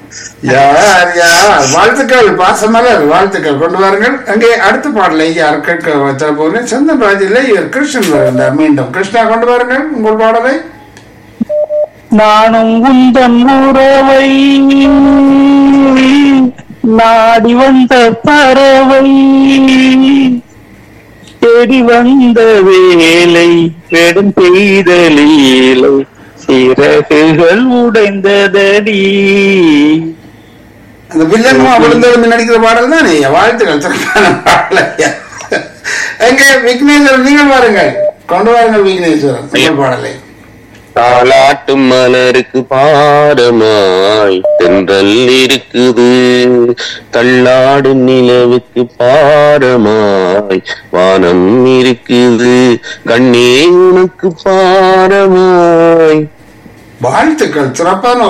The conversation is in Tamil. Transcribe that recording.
யார் யார் வாழ்த்துக்கள் பாசமலர் வாழ்த்துக்கள் கொண்டு வாருங்கள் அங்கே அடுத்த பாடலை யார் கேட்க வச்ச போது சந்தன் ராஜில் இவர் கிருஷ்ணன் வருகின்றார் மீண்டும் கிருஷ்ணா கொண்டு வாருங்கள் உங்கள் பாடலை நானும் உந்தன் உறவை நாடி வந்த பறவை தேடி வந்த வேலை பெடும் பெய்த லீலை சிறகுகள் உடைந்ததடி அந்த வில்லனும் விழுந்தெழுந்து நடிக்கிற பாடல் தான் வாழ்த்துக்கள் சிறப்பான பாடல் ஐயா. எங்கே விக்னேஸ்வரன் நீங்கள் வாருங்கள் கொண்டு வாருங்கள் விக்னேஸ்வரன் உங்கள் பாடலை தாலாட்டும் மலருக்கு பாரமாய் தென்றல் இருக்குது தள்ளாடும் நிலவுக்கு பாரமாய் வானம் இருக்குது கண்ணே உனக்கு பாரமாய் வாழ்த்துக்கள் சிறப்பான